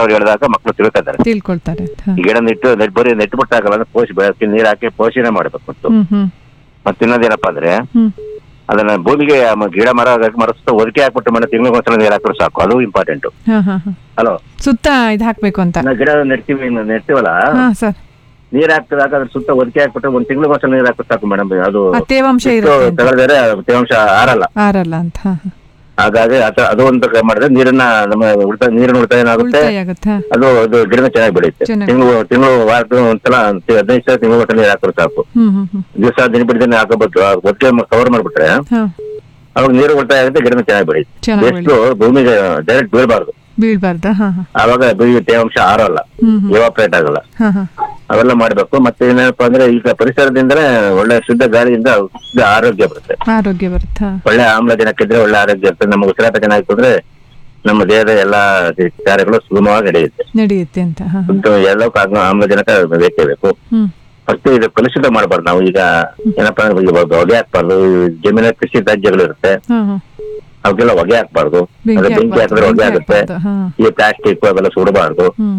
ಅವ್ರು ಹೇಳಿದಾಗ ಮಕ್ಕಳು ತಿಳ್ಕೊತಾರೆ ತಿಳ್ಕೊಳ್ತಾರೆ ಹ. ಈ ಗಿಡ ನೆಟ್ಟು ನೆಟ್ ಬರೀ ನೆಟ್ಟು ಬಿಟ್ಟಾಗಲ್ಲ ಅಂದ್ರೆ ಪೋಷಿ ಬೆಳೆಸಿ ನೀರ್ ಹಾಕಿ ಪೋಷಣೆ ಮಾಡ್ಬೇಕು ಮತ್ತು ಹ್ಮ್ ಹ್ಮ್ ಮತ್ತೆ ಇನ್ನೊಂದೇನಪ್ಪ ಅಂದ್ರೆ ಹ್ಮ್ ಅದನ್ನ ಭೂಮಿಗೆ ಮ- ಗಿಡ ಮರ ಮರ ಸುತ್ತ ಒದಕೆ ಹಾಕ್ಬಿಟ್ಟು ಮನೆ ತಿಂಗಳಿಗೆ ಒಂದ್ಸಲ ನೀರ್ ಹಾಕಿದ್ರೆ ಸಾಕು ಅದು ಇಂಪಾರ್ಟೆಂಟ್ ಹಾ ಹಾ ಹಾ ಹಲೋ ಸುತ್ತ ಇದು ಹಾಕ್ಬೇಕು ಅಂತ ನಾವು ಗಿಡ ನೆಡ್ತೀವಿ ನೆಡ್ತೀವಲ್ಲ ಹಾ ಸರ್ ನೀರ್ ಹಾಕ್ತಿದಾಗ ಅದ್ರ ಸುತ್ತ ಒದಕೆ ಹಾಕ್ಬಿಟ್ರೆ ಒಂದ್ ತಿಂಗಳಿಗೆ ಒಂದ್ಸಲ ನೀರ್ ಹಾಕಿದ್ರೆ ಸಾಕು ಮೇಡಮ್ ಅದು ಆ ತೇವಾಂಶ ಇರುತ್ತೆ ಅಂತ. ತಗೊಳ್ದರೆ ತೇವಾಂಶ ಆರಲ್ಲ ಆರಲ್ಲ ಅಂತ ಹಾ ಹಾ ಹಾಗಾಗಿ ಅದ- ಅದು ಒಂದು ಮಾಡಿದ್ರೆ ನೀರನ್ನ ನಮ್ಮ ಉಳಿತಾಯ ನೀರಿನ ಉಳಿತಾಯ ಏನಾಗುತ್ತೆ ಉಳಿತಾಯ ಆಗುತ್ತೆ ಹಾ. ಅದು ಅದು ಗಿಡನ ಚೆನ್ನಾಗಿ ಬೆಳೆಯುತ್ತೆ ಚೆನ್ನಾಗಿ. ತಿಂಗಳು ತಿಂಗಳು ವಾರದ ಒಂದ್ಸಲ ಹದಿನೈದು ಸಾವಿರ ತಿಂಗಳು ಒಂದ್ಸಲ ನೀರ್ ಹಾಕಿದ್ರೆ ಸಾಕು ಹ್ಮ್ ಹ್ಮ್ ಹ್ಮ್ ದಿವಸ ದಿನ ಬಿಟ್ಟು ದಿನ ಹಾಕೋಬೇಕು ಒಟ್ಟಿಗೆ ಕವರ್ ಮಾಡ್ಬಿಟ್ರೆ ಹಾ ಅವಾಗ ನೀರು ಉಳಿತಾಯ ಆಗುತ್ತೆ ಗಿಡನ ಚೆನ್ನಾಗಿ ಬೆಳೆಯುತ್ತೆ ಚೆನ್ನಾಗಿ ಎಷ್ಟು ಭೂಮಿಗೆ ಡೈರೆಕ್ಟ್ ಬೀಳಬಾರ್ದು ಬೀಳ್ಬಾರ್ದ ಹಾ ಹಾ ಆವಾಗ ಭೂಮಿ ತೇವಾಂಶ ಆರಲ್ಲ ಹ್ಮ್ ಹ್ಮ್ ಎವಾಪರೇಟ್ ಆಗಲ್ಲ ಹಾ ಹಾ ಅವೆಲ್ಲ ಮಾಡ್ಬೇಕು ಮತ್ತೆ ಏನಪ್ಪಾ ಅಂದ್ರೆ ಈಗ ಪರಿಸರದಿಂದಲೇ ಒಳ್ಳೆ ಶುದ್ಧ ಗಾಳಿಯಿಂದ ಶುದ್ಧ ಆರೋಗ್ಯ ಬರುತ್ತೆ ಆರೋಗ್ಯ ಬರುತ್ತೆ ಹಾ ಒಳ್ಳೆ ಆಮ್ಲಜನಕ್ಕಿದ್ರೆ ಒಳ್ಳೆ ಆರೋಗ್ಯ ಇರುತ್ತೆ ನಮ್ಗೆ ಉಸಿರಾಟ ಚೆನ್ನಾಗಿದ್ರೆ ನಮ್ಮ ದೇಹದ ಎಲ್ಲಾ ಕಾರ್ಯಗಳು ಸುಗಮವಾಗಿ ನಡೆಯುತ್ತೆ ನಡೆಯುತ್ತೆ ಅಂತ ಹಾ ಹಾ. ಶುದ್ಧ ಎಲ್ಲಕ್ಕೂ ಆಗ- ಆಮ್ಲಜನಕ ಬೇಕೇ ಬೇಕು ಹ್ಮ್ ಫಸ್ಟ್ ಇದು ಕಲುಷಿತ ಮಾಡಬಾರ್ದು ನಾವು ಈಗ ಏನಪ್ಪಾ ಅಂದ್ರೆ ಈಗ ಹೊಗೆ ಹಾಕ್ಬಾರ್ದು ಜಮೀನ ಕೃಷಿ ತ್ಯಾಜ್ಯಗಳು ಇರುತ್ತೆ ಹಾ ಹಾ ಅವಕ್ಕೆಲ್ಲ ಹೊಗೆ ಹಾಕ್ಬಾರ್ದು ಬೆಂಕಿ ಅದೇ ಬೆಂಕಿ ಹಾಕಿದ್ರೆ ಹೊಗೆ ಬೆಂಕಿ ಆಗುತ್ತೆ ಹಾಕ್ಬಾರ್ದು, ಹಾ. ಈ ಪ್ಲಾಸ್ಟಿಕ್ ಅವೆಲ್ಲ ಸುಡಬಾರ್ದು ಹ್ಮ್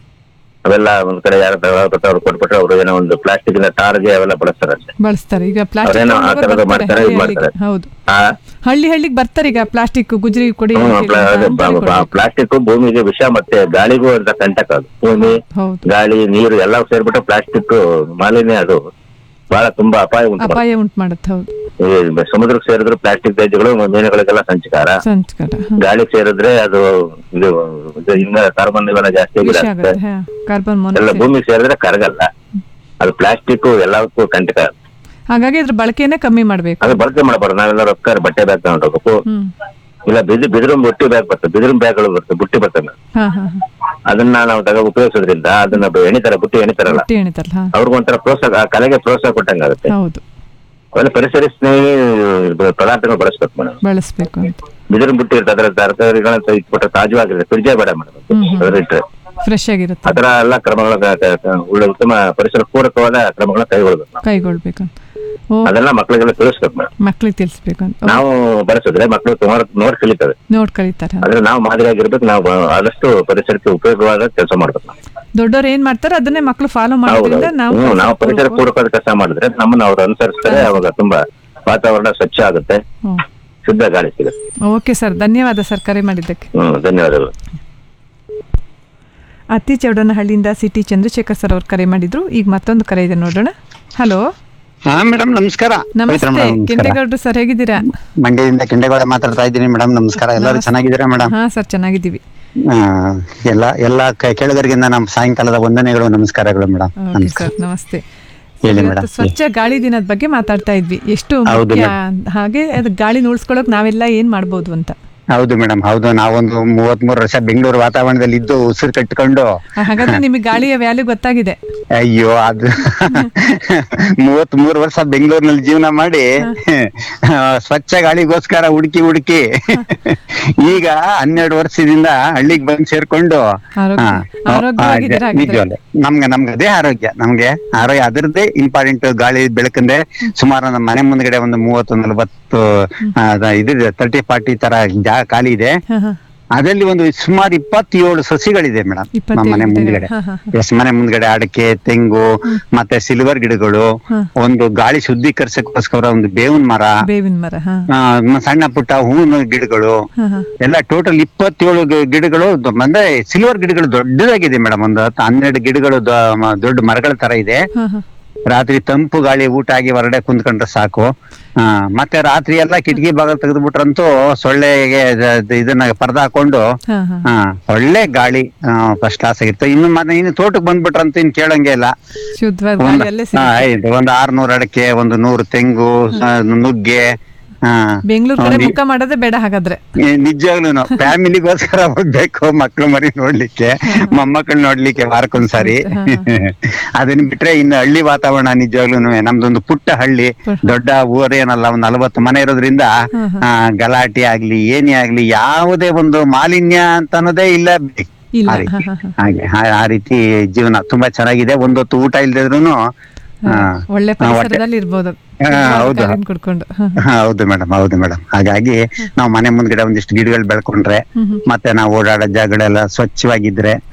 ಅವೆಲ್ಲ ಒಂದ್ ಕಡೆ ಯಾರ ಅವ್ರು ಕೊಟ್ಬಿಟ್ರೆ ಅವರು ಏನೋ ಒಂದು ಪ್ಲಾಸ್ಟಿಕ್ ಟಾರ್ಗೆ ಅವೆಲ್ಲ ಬಳಸ್ತಾರೆ ಅಷ್ಟೇ ಬಳಸ್ತಾರೆ ಈಗ ಪ್ಲಾಸ್ಟಿಕ್ ಅವ್ರೇನೋ ಆ ತರದ್ದು ಮಾಡ್ತಾರೆ, ಇದು ಮಾಡ್ತಾರೆ. ಹೌದು ಆ ಹಳ್ಳಿ ಹಳ್ಳಿಗೆ ಬರ್ತಾರೆ ಈಗ ಪ್ಲಾಸ್ಟಿಕ್ ಗುಜರಿ ಕೊಡಿ ಅಂತ ಹೇಳಿ ಅಂತ ಕೊಡ್ಬೇಕು. ಪ್ಲಾಸ್ಟಿಕ್ ಭೂಮಿಗೆ ವಿಷ ಮತ್ತೆ ಗಾಳಿಗೂ ಅಂತ ಕಂಟಕ ಅದು ಭೂಮಿ ಹೌದು ಗಾಳಿ ನೀರು ಎಲ್ಲ ಸೇರ್ಬಿಟ್ಟು ಪ್ಲಾಸ್ಟಿಕ್ ಮಾಲಿನ್ಯ ಅದು ಬಹಳ ತುಂಬಾ ಅಪಾಯ ಉಂಟು ಅಪಾಯ ಉಂಟು ಮಾಡುತ್ತೆ ಹೌದು ಮಾಡುತ್ತೆ. ಈ ಸಮುದ್ರಕ್ಕೆ ಸೇರಿದ್ರೆ ಪ್ಲಾಸ್ಟಿಕ್ ತ್ಯಾಜ್ಯಗಳು ಮೀನುಗಳಿಗೆಲ್ಲ ಸಂಚಕಾರ ಸಂಸ್ಕಾರ ಹಾ. ಗಾಳಿಗೆ ಸೇರಿದ್ರೆ ಅದು ಇದು ಇದು ಇನ್ನ ಕಾರ್ಬನ್ ಇವೆಲ್ಲ ಜಾಸ್ತಿ ವಿಷ ಆಗುತ್ತೆ ಆಗುತ್ತೆ ಹಾ. ಕಾರ್ಬನ್ ಎಲ್ಲ ಮೊನಾಕ್ಸೈಡ್ ಭೂಮಿಗೆ ಸೇರಿದ್ರೆ ಕರಗಲ್ಲ ಅದು ಪ್ಲಾಸ್ಟಿಕ್ ಎಲ್ಲಕ್ಕೂ ಕಂಟಕ ಹಾಗಾಗಿ ಅದ್ರ ಬಳಕೆನೇ ಕಮ್ಮಿ ಮಾಡ್ಬೇಕು ಅದು ಬಳಕೆ ಮಾಡಬಾರ್ದು ನಾವೆಲ್ಲ ರೊಕ್ಕ ಬಟ್ಟೆ ಬ್ಯಾಗ್ ತಗೊಂಡು ಹೋಗ್ಬೇಕು ಹ್ಮ್ ಇಲ್ಲ ಬಿದಿ ಬಿದಿರು ಬುಟ್ಟಿ ಬ್ಯಾಗ್ ಬರ್ತದೆ ಬಿದಿರು ಬ್ಯಾಗ್ಗಳು ಬರ್ತದೆ ಬುಟ್ಟಿ ಬರ್ತದೆ ಹಾ ಹಾ ಹಾ. ಅದನ್ನ ನಾವು ತಗೋ ಉಪಯೋಗಿಸೋದ್ರಿಂದ ಅದನ್ನ ಬ- ಎಣಿತಾರೆ ಬುಟ್ಟಿ ಎಣಿತಾರಲ್ಲ ಬುಟ್ಟಿ ಎಣಿತಾರಲ್ಲ ಹಾ. ಅವ್ರಿಗೊಂಥರ ಪ್ರೋತ್ಸಾಹ ಆ ಕಲೆಗೆ ಪ್ರೋತ್ಸಾಹ ಕೊಟ್ಟಂಗಾಗುತ್ತೆ ಹೌದು ಆಮೇಲೆ ಪರಿಸರ ಸ್ನೇಹಿ ಪದಾರ್ಥಗಳು ಬಳಸ್ಬೇಕು ಮೇಡಮ್ ಬಳಸ್ಬೇಕು ಅಂತ ಬಿದಿರು ಬುಟ್ಟಿ ಇರ್ತದೆ ಅದ್ರ ತರಕಾರಿಗಳನ್ನ ಇಟ್ಬಿಟ್ರೆ ತಾಜವಾಗಿರುತ್ತೆ ಫ್ರಿಡ್ಜೇ ಬೇಡ ಮೇಡಮ್ ಹ್ಮ್ ಹ್ಮ್. ಅದ್ರ ಇಟ್ಟರೆ ಫ್ರೆಶ್ ಆಗಿರುತ್ತೆ ಆತರ ಎಲ್ಲ ಕ್ರಮಗಳ ಕ- ಕ- ಕ- ಒಳ್ಳೆ ಉತ್ತಮ ಪರಿಸರ ಪೂರಕವಾದ ಕ್ರಮಗಳನ್ನ ಕೈಗೊಳ್ಬೇಕು ನಾವು ಕೈಗೊಳ್ಬೇಕು ಅಂತ ಓ ಅದೆಲ್ಲ ಮಕ್ಕಳಿಗೆಲ್ಲ ತಿಳಿಸ್ಬೇಕು ಮೇಡಮ್ ಮಕ್ಳಿಗೆ ತಿಳಿಸ್ಬೇಕು ಅಂತ ಓ, ನಾವು ಬಳಸಿದ್ರೆ ಮಕ್ಕಳು ಸುಮಾರು ನೋಡಿ ಕಲಿತವೆ ನೋಡ್ ಕಲಿತಾರೆ ಆದ್ರೆ ನಾವು ಮಾದರಿಯಾಗಿರ್ಬೇಕು ನಾವು ಆದಷ್ಟು ಪರಿಸರಕ್ಕೆ ಉಪಯೋಗವಾದ ಕೆಲಸ ಮಾಡ್ಬೇಕು ನಾವು ದೊಡ್ಡವ್ರು ಏನ್ ಮಾಡ್ತಾರೋ ಅದನ್ನೇ ಮಕ್ಳು ಫಾಲೋ ಹೌದು ಮಾಡೋದ್ರಿಂದ ನಾವು ಹ್ಮ್, ನಾವು ಪರಿಸರ ಪೂರಕವಾದ ಕೆಲಸ ಮಾಡಿದ್ರೆ ನಮ್ಮನ್ನ ಅವ್ರು ಅನುಸರಿಸ್ತಾರೆ ಅವಾಗ ತುಂಬಾ ವಾತಾವರಣ ಸ್ವಚ್ಛ ಆಗುತ್ತೆ ಹ್ಮ್. ಶುದ್ಧ ಗಾಳಿ ಸಿಗುತ್ತೆ ಓಕೆ ಸರ್ ಧನ್ಯವಾದ ಸರ್ ಕರೆ ಮಾಡಿದ್ದಕ್ಕೆ ಹ್ಮ್ ಧನ್ಯವಾದಗಳು ಅತ್ತಿ ಚೌಡನಹಳ್ಳಿಯಿಂದ ಸಿಟಿ ಚಂದ್ರಶೇಖರ್ ಸರ್ ಅವ್ರು ಕರೆ ಮಾಡಿದ್ರು ಈಗ ಮತ್ತೊಂದು ಕರೆ ಇದೆ ನೋಡೋಣ ಹಲೋ ಹಾ ಮೇಡಮ್ ನಮಸ್ಕಾರ ಪವಿತ್ರ ನಮಸ್ತೆ ಮೇಡಮ್ ನಮಸ್ಕಾರ ಕೆಂಪೇಗೌಡರು ಸರ್ ಹೇಗಿದ್ದೀರಾ ಮಂಡ್ಯದಿಂದ ಕೆಂಡೇಗೌಡ ಮಾತಾಡ್ತಾ ಇದ್ದೀನಿ ಮೇಡಮ್ ನಮಸ್ಕಾರ ಎಲ್ಲರೂ ಚೆನ್ನಾಗಿದ್ದೀರಾ ಮೇಡಮ್ ಹಾ ಸರ್ ಚೆನ್ನಾಗಿದ್ದೀವಿ ಎಲ್ಲ ಎಲ್ಲ ಕ- ಕೇಳುಗರಿಗಿಂದ ನಮ್ಮ ಸಾಯಂಕಾಲದ ವಂದನೆಗಳು ನಮಸ್ಕಾರಗಳು ಮೇಡಮ್ ಓಕೆ ಸರ್ ನಮಸ್ತೆ ಹೇಳಿ ಇವತ್ತು ಮೇಡಮ್ ಸ್ವಚ್ಛ ಗಾಳಿ ದಿನದ ಬಗ್ಗೆ ಮಾತಾಡ್ತಾ ಇದ್ವಿ ಎಷ್ಟು ಹೌದು ಮುಖ್ಯ ಹಾಗೆ ಅದು ಗಾಳಿ ಉಳಿಸ್ಕೊಳ್ಳೋಕೆ ನಾವೆಲ್ಲ ಏನ್ ಮಾಡ್ಬೋದು ಅಂತ ಹೌದು ಮೇಡಮ್ ಹೌದು ನಾವೊಂದು ಮೂವತ್ಮೂರು ವರ್ಷ ಬೆಂಗಳೂರು ವಾತಾವರಣದಲ್ಲಿ ಇದ್ದು ಉಸಿರು ಕಟ್ಕೊಂಡು ಹಾಗಾದ್ರೆ ನಿಮಗೆ ಗಾಳಿಯ ವ್ಯಾಲ್ಯೂ ಗೊತ್ತಾಗಿದೆ ಅಯ್ಯೋ ಅದು ಮೂವತ್ ಮೂರು ವರ್ಷ ಬೆಂಗಳೂರಿನಲ್ಲಿ ಜೀವನ ಮಾಡಿ ಆ, ಸ್ವಚ್ಛ ಗಾಳಿಗೋಸ್ಕರ ಹುಡುಕಿ ಹುಡುಕಿ ಈಗ ಹನ್ನೆರಡು ವರ್ಷದಿಂದ ಹಳ್ಳಿಗೆ ಬಂದು ಸೇರ್ಕೊಂಡು ಆರೋಗ್ಯ- ಹಾ, ಆರೋಗ್ಯವಾಗಿದ್ದೀರಾ ಆ, ಹಾಗಿದ್ರೆ? ನಿಜವಲ್ಲ ನಮ್ಗೆ ನಮ್ಗೆ ಅದೇ ಆರೋಗ್ಯ ನಮ್ಗೆ ಆರೋಗ್ಯ ಅದರದ್ದೇ ಇಂಪಾರ್ಟೆಂಟ್ ಗಾಳಿ ಬೆಳಕಂದ್ರೆ ಸುಮಾರು ನಮ್ಮ ಮನೆ ಮುಂದ್ಗಡೆ ಒಂದು ಮೂವತ್ತು ನಲವತ್ತು ಇದಿದೆ ತರ್ಟಿ ಫಾರ್ಟಿ ತರ ಜಾಗ ಖಾಲಿ ಇದೆ ಹಾ, ಹಾ. ಅದರಲ್ಲಿ ಒಂದು ಸುಮಾರು ಇಪ್ಪತ್ತೇಳು ಸಸಿಗಳಿದೆ ಮೇಡಮ್ ನಮ್ಮ ಇಪ್ಪತ್ತೇಳು ಮನೆ ಗಿಡಗಳು. ಮುಂದ್ಗಡೆ ಹಾ, ಹಾ, ಎಸ್ ಮನೆ ಮುಂದ್ಗಡೆ ಅಡಕೆ ತೆಂಗು ಮತ್ತೆ ಸಿಲ್ವರ್ ಗಿಡಗಳು ಹಾ. ಒಂದು ಗಾಳಿ ಶುದ್ಧೀಕರಿಸಕ್ಕೋಸ್ಕರ ಒಂದು ಬೇವಿನ ಮರ ಬೇವಿನ ಮರ ಹಾ ಆ, ಮ- ಸಣ್ಣ ಪುಟ್ಟ ಹೂವಿನ ಗಿಡಗಳು ಹಾ, ಹಾ. ಎಲ್ಲ ಟೋಟಲ್ ಇಪ್ಪತ್ತೇಳು ಗಿ- ಗಿಡಗಳು ದೊ- ಅಂದ್ರೆ ಸಿಲ್ವರ್ ಗಿಡಗಳು ದೊಡ್ಡದಾಗಿದೆ ಮೇಡಮ್ ಒಂದು ಹತ್ತು ಹನ್ನೆರಡು ಗಿಡಗಳು ದೊ- ಮ- ದೊಡ್ಡ ಮರಗಳ ತರ ಇದೆ ಹಾ, ಹಾ. ರಾತ್ರಿ ತಂಪು ಗಾಳಿ ಊಟ ಆಗಿ ಹೊರಗಡೆ ಕುಂತ್ಕೊಂಡ್ರೆ ಸಾಕು ಆ, ಮತ್ತೆ ರಾತ್ರಿ ಎಲ್ಲ ಕಿಟಕಿ ಬಾಗಿಲು ತೆಗೆದ್ಬಿಟ್ರಂತೂ ಸೊಳ್ಳೆಗೆ ದ- ದ- ಇದನ್ನ ಪರ್ದ ಹಾಕೊಂಡು ಹಾ, ಹಾ. ಹಾ ಒಳ್ಳೆ ಗಾಳಿ ಫಸ್ಟ್ ಕ್ಲಾಸ್ ಆಗಿರುತ್ತೆ ಇನ್ನು ಮತ್ತೆ ಇನ್ನು ತೋಟಕ್ಕೆ ಬಂದ್ಬಿಟ್ರಂತೂ ಇನ್ ಕೇಳಂಗೆ ಇಲ್ಲ ಶುದ್ಧವಾದ ಒಂದು ಗಾಳಿ ಅಲ್ಲೇ ಹಾ, ಸಿಗುತ್ತೆ ಐದು ಒಂದು ಆರ್ನೂರು ಅಡಕೆ ಒಂದು ನೂರು ತೆಂಗು ಆ, ನುಗ್ಗೆ ಹಾ ಬೆಂಗಳೂರು ಕಡೆ ಅವ್ನಿ- ಮುಖ ಮಾಡೋದೇ ಬೇಡ ಹಾಗಾದ್ರೆ ಏ, ನಿಜವಾಗ್ಲೂನು ಫ್ಯಾಮಿಲಿಗೋಸ್ಕರ ಹೋಗ್ಬೇಕು ಮಕ್ಳು ಮರಿ ನೋಡ್ಲಿಕ್ಕೆ ಮೊಮ್ಮಕ್ಕಳು ನೋಡ್ಲಿಕ್ಕೆ ವಾರಕ್ಕೊಂದ್ಸಾರಿ ಅದನ್ನ ಬಿಟ್ರೆ ಇನ್ನು ಹಳ್ಳಿ ವಾತಾವರಣ ನಿಜವಾಗ್ಲೂನು ನಮ್ದೊಂದು ಪುಟ್ಟ ಹಳ್ಳಿ ದೊಡ್ಡ ಊರೇನಲ್ಲ ಒಂದ್ ನಲವತ್ತು ಮನೆ ಇರೋದ್ರಿಂದ ಆ, ಗಲಾಟೆ ಆಗ್ಲಿ ಏನೇ ಆಗ್ಲಿ ಯಾವುದೇ ಒಂದು ಮಾಲಿನ್ಯ ಅಂತ ಅನ್ನೋದೇ ಇಲ್ಲ ಬಿಡಿ. ಇಲ್ಲ ಆ ಹಾ, ರೀತಿ ಹಾ, ಹಾ. ಹಾಗೆ ಆ- ಆ ರೀತಿ ಜೀವನ ತುಂಬಾ ಚೆನ್ನಾಗಿದೆ ಒಂದೊತ್ತು ಊಟ ಇಲ್ದಿದ್ರುನು ಹಾ, ಒಳ್ಳೆ ಹಾ, ಹೊಟ್ಟೆ- ಪರಿಸರದಲ್ಲಿ ಇರ್ಬೋದು ಹಾ, ಹೌದು. ಗಾಳಿನ ಕುಡ್ಕೊಂಡು ಹಾ, ಹಾ, ಹೌದು ಮೇಡಮ್ ಹೌದು ಮೇಡಮ್ ಹಾಗಾಗಿ ನಾವು ಮನೆ ಮುಂದ್ಗಡೆ ಒಂದಿಷ್ಟು ಗಿಡಗಳು ಬೆಳ್ಕೊಂಡ್ರೆ ಹ್ಮ್, ಹ್ಮ್. ಮತ್ತೆ ನಾವು ಓಡಾಡೋ ಜಾಗಗಳೆಲ್ಲ ಸ್ವಚ್ಛವಾಗಿದ್ರೆ